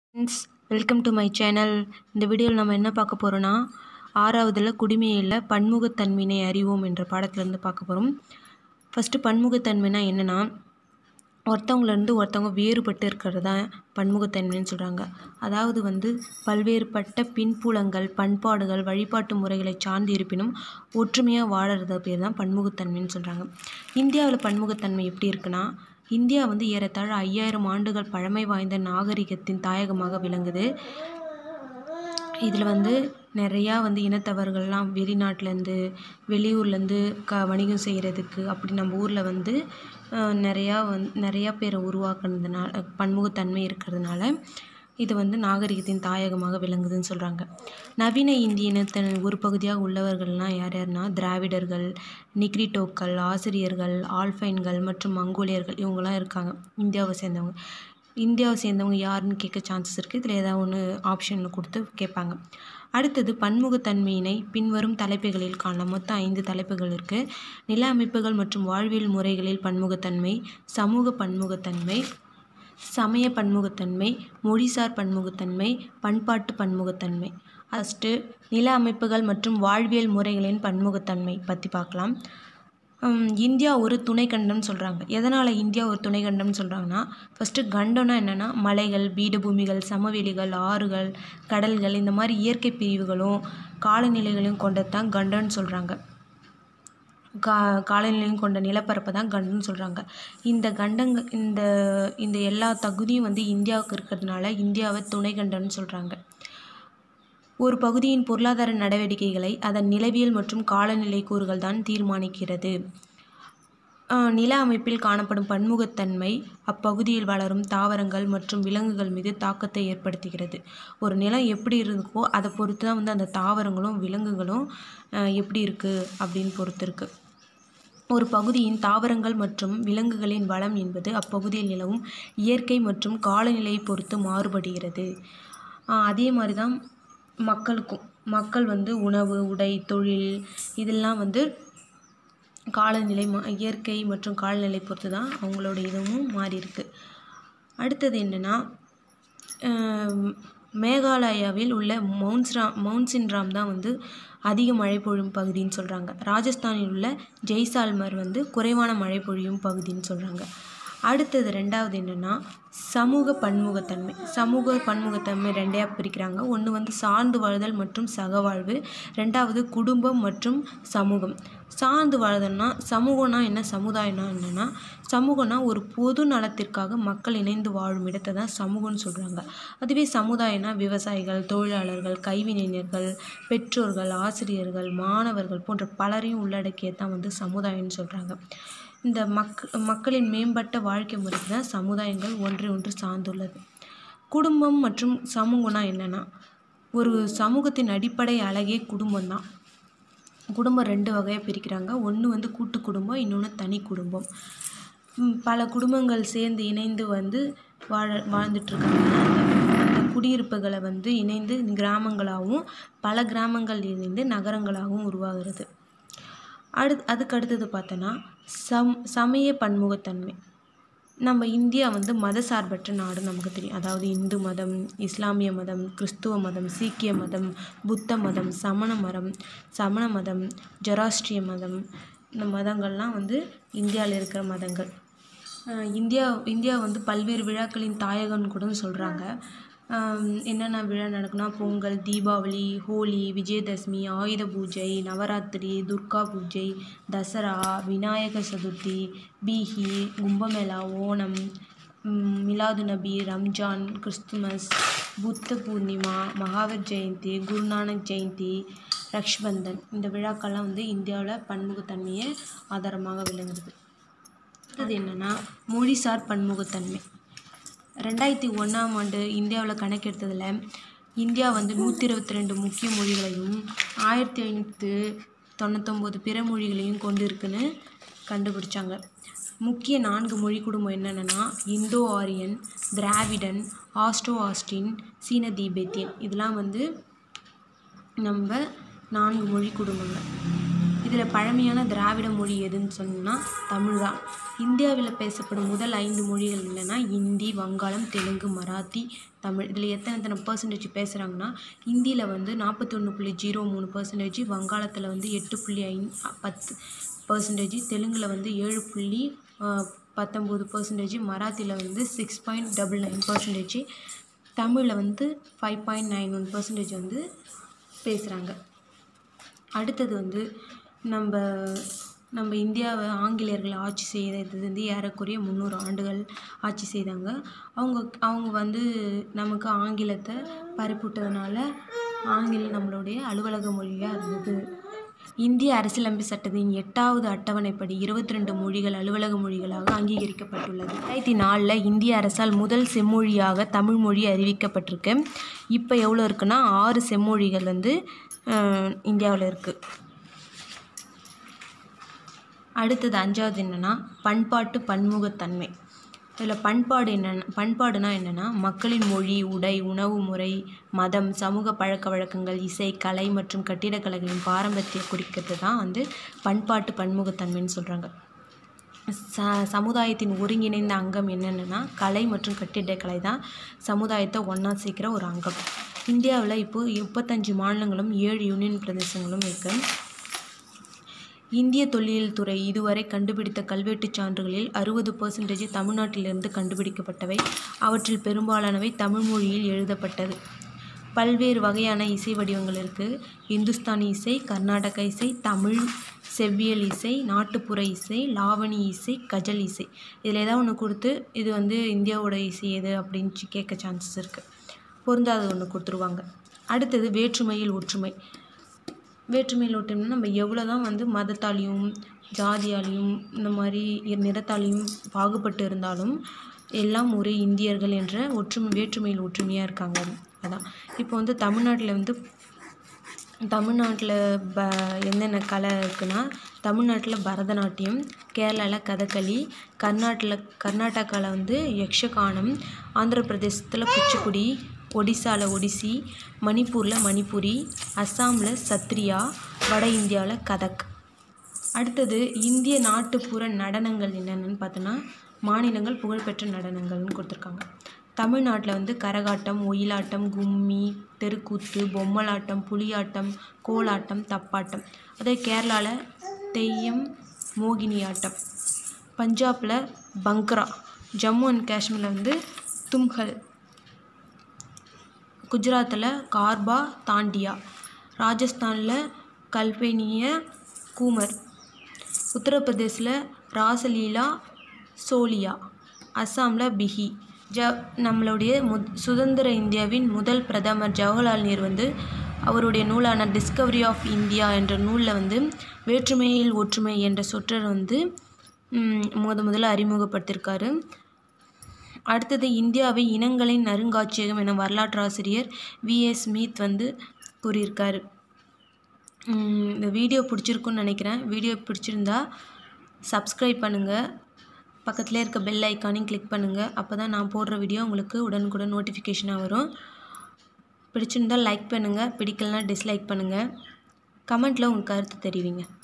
friends welcome to my channel இந்த வீடியோவில் நம்ம என்ன பார்க்க போகிறோன்னா ஆறாவதில் குடிமையில் பன்முகத்தன்மையினை அறிவோம் என்ற பாடத்திலேருந்து பார்க்க போகிறோம் ஃபஸ்ட்டு பன்முகத்தன்மைனா என்னென்னா ஒருத்தவங்கலேருந்து ஒருத்தவங்க வேறுபட்டு இருக்கிறது தான் பன்முகத்தன்மைன்னு சொல்கிறாங்க அதாவது வந்து பல்வேறுபட்ட பின்புலங்கள் பண்பாடுகள் வழிபாட்டு முறைகளை சார்ந்து இருப்பினும் ஒற்றுமையாக வாழறது பேர் தான் பன்முகத்தன்மைன்னு சொல்கிறாங்க இந்தியாவில் பன்முகத்தன்மை எப்படி இருக்குன்னா இந்தியா வந்து ஏறத்தாழ ஐயாயிரம் ஆண்டுகள் பழமை வாய்ந்த நாகரிகத்தின் தாயகமாக விளங்குது இதில் வந்து நிறையா வந்து இனத்தவர்கள்லாம் வெளிநாட்டிலேருந்து வெளியூர்லேருந்து க வணிகம் செய்கிறதுக்கு அப்படி நம்ம ஊரில் வந்து நிறையா வந் நிறையா பேரை உருவாக்குனதுனால பன்முகத்தன்மை இருக்கிறதுனால இது வந்து நாகரிகத்தின் தாயகமாக விளங்குதுன்னு சொல்கிறாங்க நவீன இந்திய இனத்தின் ஒரு பகுதியாக உள்ளவர்கள்லாம் யார் யாருன்னா திராவிடர்கள் நிக்ரிட்டோக்கள் ஆசிரியர்கள் ஆல்ஃபைன்கள் மற்றும் மங்கோலியர்கள் இவங்கெல்லாம் இருக்காங்க இந்தியாவை சேர்ந்தவங்க இந்தியாவை சேர்ந்தவங்க யாருன்னு கேட்க சான்சஸ் இருக்குது இதில் ஏதாவது ஒன்று ஆப்ஷன் கொடுத்து கேட்பாங்க அடுத்தது பன்முகத்தன்மையினை பின்வரும் தலைப்புகளில் காணலாம் மொத்தம் ஐந்து தலைப்புகள் இருக்குது நில அமைப்புகள் மற்றும் வாழ்வியல் முறைகளில் பன்முகத்தன்மை சமூக பன்முகத்தன்மை சமய பன்முகத்தன்மை மொழிசார் பன்முகத்தன்மை பண்பாட்டு பன்முகத்தன்மை ஃபஸ்ட்டு நில அமைப்புகள் மற்றும் வாழ்வியல் முறைகளின் பன்முகத்தன்மை பற்றி பார்க்கலாம் இந்தியா ஒரு துணைக்கண்டம்னு சொல்கிறாங்க எதனால் இந்தியா ஒரு துணைக்கண்டம்னு சொல்கிறாங்கன்னா ஃபஸ்ட்டு கண்டம்னா என்னென்னா மலைகள் பீடபூமிகள் சமவெளிகள் ஆறுகள் கடல்கள் இந்த மாதிரி இயற்கை பிரிவுகளும் காலநிலைகளையும் கொண்டது தான் கண்டம்னு சொல்கிறாங்க கா காலநிலையும் கொண்ட நிலப்பரப்பை தான் கண்டம்னு சொல்கிறாங்க இந்த கண்டங்க இந்த இந்த எல்லா தகுதியும் வந்து இந்தியாவுக்கு இருக்கிறதுனால இந்தியாவை துணைக்கண்டம்னு சொல்கிறாங்க ஒரு பகுதியின் பொருளாதார நடவடிக்கைகளை அதன் நிலவியல் மற்றும் காலநிலை கூறுகள் தான் தீர்மானிக்கிறது நில அமைப்பில் காணப்படும் பன்முகத்தன்மை அப்பகுதியில் வளரும் தாவரங்கள் மற்றும் விலங்குகள் மீது தாக்கத்தை ஏற்படுத்துகிறது ஒரு நிலம் எப்படி இருக்கோ அதை பொறுத்து தான் வந்து அந்த தாவரங்களும் விலங்குகளும் எப்படி இருக்குது அப்படின்னு பொறுத்து இருக்குது ஒரு பகுதியின் தாவரங்கள் மற்றும் விலங்குகளின் வளம் என்பது அப்பகுதியில் நிலவும் இயற்கை மற்றும் காலநிலையை பொறுத்து மாறுபடுகிறது அதே மாதிரி தான் மக்களுக்கும் மக்கள் வந்து உணவு உடை தொழில் இதெல்லாம் வந்து காலநிலை மா இயற்கை மற்றும் காலநிலை பொறுத்து தான் அவங்களோட இதுவும் மாறி இருக்கு அடுத்தது என்னென்னா மேகாலயாவில் உள்ள மவுன்ஸ்ராம் மவுன்சின்ராம் தான் வந்து அதிக மழை பொழியும் பகுதின்னு சொல்கிறாங்க ராஜஸ்தானில் உள்ள ஜெய்சால்மர் வந்து குறைவான மழை பொழியும் பகுதின்னு சொல்கிறாங்க அடுத்தது ரெண்டாவது என்னென்னா சமூக பன்முகத்தன்மை சமூக பன்முகத்தன்மை ரெண்டையாக பிரிக்கிறாங்க ஒன்று வந்து சார்ந்து வாழ்தல் மற்றும் சகவாழ்வு ரெண்டாவது குடும்பம் மற்றும் சமூகம் சார்ந்து வாழ்தல்னா சமூகம்னா என்ன சமுதாயம்னா என்னென்னா சமூகம்னா ஒரு பொது நலத்திற்காக மக்கள் இணைந்து வாழும் இடத்தை தான் சமூகம்னு சொல்கிறாங்க அதுவே சமுதாயம்னா விவசாயிகள் தொழிலாளர்கள் கைவினைஞர்கள் பெற்றோர்கள் ஆசிரியர்கள் மாணவர்கள் போன்ற பலரையும் உள்ளடக்கிய தான் வந்து சமுதாயம்னு சொல்கிறாங்க இந்த மக் மக்களின் மேம்பட்ட வாழ்க்கை முறைக்கு தான் சமுதாயங்கள் ஒன்றை ஒன்று சார்ந்துள்ளது குடும்பம் மற்றும் சமூகம்னா என்னென்னா ஒரு சமூகத்தின் அடிப்படை அழகே குடும்பம் தான் குடும்பம் ரெண்டு வகையாக பிரிக்கிறாங்க ஒன்று வந்து கூட்டு குடும்பம் இன்னொன்று தனி குடும்பம் பல குடும்பங்கள் சேர்ந்து இணைந்து வந்து வாழ வாழ்ந்துட்டுருக்காங்க அந்த குடியிருப்புகளை வந்து இணைந்து கிராமங்களாகவும் பல கிராமங்கள் இணைந்து நகரங்களாகவும் உருவாகிறது அடு அதுக்கு அடுத்தது பார்த்தோன்னா சம் சமய பன்முகத்தன்மை நம்ம இந்தியா வந்து மதசார்பற்ற நாடு நமக்கு தெரியும் அதாவது இந்து மதம் இஸ்லாமிய மதம் கிறிஸ்துவ மதம் சீக்கிய மதம் புத்த மதம் சமண மதம் சமண மதம் ஜொராஸ்ட்ரிய மதம் இந்த மதங்கள்லாம் வந்து இந்தியாவில் இருக்கிற மதங்கள் இந்தியா இந்தியா வந்து பல்வேறு விழாக்களின் தாயகம்னு கூட சொல்கிறாங்க என்னென்ன விழா நடக்குன்னா பொங்கல் தீபாவளி ஹோலி விஜயதசமி ஆயுத பூஜை நவராத்திரி துர்கா பூஜை தசரா விநாயக சதுர்த்தி பீஹி கும்பமேளா ஓணம் மிலாது நபி ரம்ஜான் கிறிஸ்துமஸ் புத்த பூர்ணிமா மகாவீர் ஜெயந்தி குருநானக் ஜெயந்தி ரக்ஷ்பந்தன் இந்த விழாக்கள்லாம் வந்து இந்தியாவில் பன்முகத்தன்மையை ஆதாரமாக விளங்குது அது என்னென்னா மொழிசார் பன்முகத்தன்மை ரெண்டாயிரத்தி ஒன்றாம் ஆண்டு இந்தியாவில் கணக்கெடுத்ததில் இந்தியா வந்து நூற்றி இருபத்தி ரெண்டு முக்கிய மொழிகளையும் ஆயிரத்தி ஐநூற்று தொண்ணூத்தொம்பது பிற மொழிகளையும் கொண்டு இருக்குன்னு கண்டுபிடிச்சாங்க முக்கிய நான்கு மொழி குடும்பம் என்னென்னா இந்தோ ஆரியன் திராவிடன் ஆஸ்ட்ரோ ஆஸ்டின் சீன தீபேத்தியன் இதெல்லாம் வந்து நம்ம நான்கு மொழி குடும்பங்கள் இதில் பழமையான திராவிட மொழி எதுன்னு சொன்னோம்னா தமிழ் தான் இந்தியாவில் பேசப்படும் முதல் ஐந்து மொழிகள் என்னென்னா ஹிந்தி வங்காளம் தெலுங்கு மராத்தி தமிழ் இதில் எத்தனை எத்தனை பர்சன்டேஜ் பேசுகிறாங்கன்னா ஹிந்தியில் வந்து நாற்பத்தொன்று புள்ளி ஜீரோ மூணு பர்சன்டேஜ் வங்காளத்தில் வந்து எட்டு புள்ளி ஐ பத்து பர்சன்டேஜ் தெலுங்கில் வந்து ஏழு புள்ளி பத்தொம்போது பர்சன்டேஜ் மராத்தியில் வந்து six point double nine percentage தமிழில் வந்து five point nine one percentage வந்து பேசுகிறாங்க அடுத்தது வந்து நம்ம நம்ம இந்தியாவை ஆங்கிலேயர்கள் ஆட்சி செய்தது வந்து ஏறக்குறைய முந்நூறு ஆண்டுகள் ஆட்சி செய்தாங்க அவங்க அவங்க வந்து நமக்கு ஆங்கிலத்தை பறிப்புட்டதுனால ஆங்கிலம் நம்மளுடைய அலுவலக மொழியாக இருந்தது இந்திய அரசியலமைப்பு சட்டத்தின் எட்டாவது அட்டவணைப்படி இருபத்தி ரெண்டு மொழிகள் அலுவலக மொழிகளாக அங்கீகரிக்கப்பட்டுள்ளது ரெண்டாயிரத்தி நாலில் இந்திய அரசால் முதல் செம்மொழியாக தமிழ் மொழி அறிவிக்கப்பட்டிருக்கு இப்போ எவ்வளோ இருக்குன்னா ஆறு செம்மொழிகள் வந்து இந்தியாவில் இருக்குது அடுத்தது அஞ்சாவது என்னென்னா பண்பாட்டு பன்முகத்தன்மை இதில் பண்பாடு என்னென்ன பண்பாடுனா என்னென்னா மக்களின் மொழி உடை உணவு முறை மதம் சமூக பழக்க வழக்கங்கள் இசை கலை மற்றும் கட்டிடக்கலைகளின் பாரம்பரியத்தை குறிக்கிறது தான் வந்து பண்பாட்டு பன்முகத்தன்மைன்னு சொல்கிறாங்க ச சமுதாயத்தின் ஒருங்கிணைந்த அங்கம் என்னென்னா கலை மற்றும் கட்டிடக்கலை தான் சமுதாயத்தை ஒன்றா சேர்க்கிற ஒரு அங்கம் இந்தியாவில் இப்போது முப்பத்தஞ்சு மாநிலங்களும் ஏழு யூனியன் பிரதேசங்களும் இருக்குது இந்திய தொல்லியல் துறை இதுவரை கண்டுபிடித்த கல்வெட்டுச் சான்றுகளில் அறுபது பர்சன்டேஜ் தமிழ்நாட்டிலிருந்து கண்டுபிடிக்கப்பட்டவை அவற்றில் பெரும்பாலானவை தமிழ் மொழியில் எழுதப்பட்டது பல்வேறு வகையான இசை வடிவங்கள் இருக்குது இந்துஸ்தானி இசை கர்நாடக இசை தமிழ் செவ்வியல் இசை நாட்டுப்புற இசை லாவணி இசை கஜல் இசை இதில் ஏதாவது ஒன்று கொடுத்து இது வந்து இந்தியாவோட இசை எது அப்படின்னு கேட்க சான்சஸ் இருக்குது பொருந்தாத ஒன்று கொடுத்துருவாங்க அடுத்தது வேற்றுமையில் ஒற்றுமை வேற்றுமையில் ஒற்றுமைனா நம்ம எவ்வளோ தான் வந்து மதத்தாலையும் ஜாதியாலையும் இந்த மாதிரி நிறத்தாலையும் பாகுபட்டு இருந்தாலும் எல்லாம் ஒரே இந்தியர்கள் என்ற ஒற்றுமை வேற்றுமையில் ஒற்றுமையாக இருக்காங்க அதான் இப்போ வந்து தமிழ்நாட்டில் வந்து தமிழ்நாட்டில் ப என்னென்ன கலை இருக்குன்னா தமிழ்நாட்டில் பரதநாட்டியம் கேரளாவில் கதகளி கர்நாட்டில் கர்நாடகாவில் வந்து யக்ஷகானம் ஆந்திர பிரதேசத்தில் குச்சிப்புடி ஒடிசாவில் ஒடிசி மணிப்பூரில் மணிப்புரி அஸ்ஸாமில் சத்ரியா வட இந்தியாவில் கதக் அடுத்தது இந்திய நாட்டுப்புற நடனங்கள் என்னென்னு பார்த்தோன்னா மாநிலங்கள் புகழ்பெற்ற நடனங்கள்னு கொடுத்துருக்காங்க தமிழ்நாட்டில் வந்து கரகாட்டம் ஒயிலாட்டம் கும்மி தெருக்கூத்து பொம்மலாட்டம் புலியாட்டம் கோலாட்டம் தப்பாட்டம் அதே கேரளாவில் தெய்யம் மோகினியாட்டம் பஞ்சாபில் பங்க்ரா ஜம்மு அண்ட் காஷ்மீரில் வந்து தும்ஹல் குஜராத்தில் கார்பா தாண்டியா ராஜஸ்தானில் கல்பேனிய கூமர் உத்தரப்பிரதேசில் ராசலீலா சோலியா அஸ்ஸாமில் பிஹி ஜ நம்மளுடைய முத் சுதந்திர இந்தியாவின் முதல் பிரதமர் ஜவஹர்லால் நேரு வந்து அவருடைய நூலான டிஸ்கவரி ஆஃப் இந்தியா என்ற நூலில் வந்து வேற்றுமையில் ஒற்றுமை என்ற சொற்றொடர் வந்து முத முதல்ல அறிமுகப்படுத்தியிருக்காரு அடுத்தது இந்தியாவை இனங்களின் அருங்காட்சியகம் என வரலாற்று ஆசிரியர் வி எஸ் ஸ்மித் வந்து கூறியிருக்காரு இந்த வீடியோ பிடிச்சிருக்குன்னு நினைக்கிறேன் வீடியோ பிடிச்சிருந்தா சப்ஸ்கிரைப் பண்ணுங்கள் பக்கத்தில் இருக்க பெல் ஐக்கானையும் கிளிக் பண்ணுங்கள் அப்போ தான் நான் போடுற வீடியோ உங்களுக்கு உடனுக்குடன் நோட்டிஃபிகேஷனாக வரும் பிடிச்சிருந்தால் லைக் பண்ணுங்கள் பிடிக்கலனா டிஸ்லைக் பண்ணுங்கள் கமெண்ட்டில் உங்கள் கருத்து தெரிவிங்க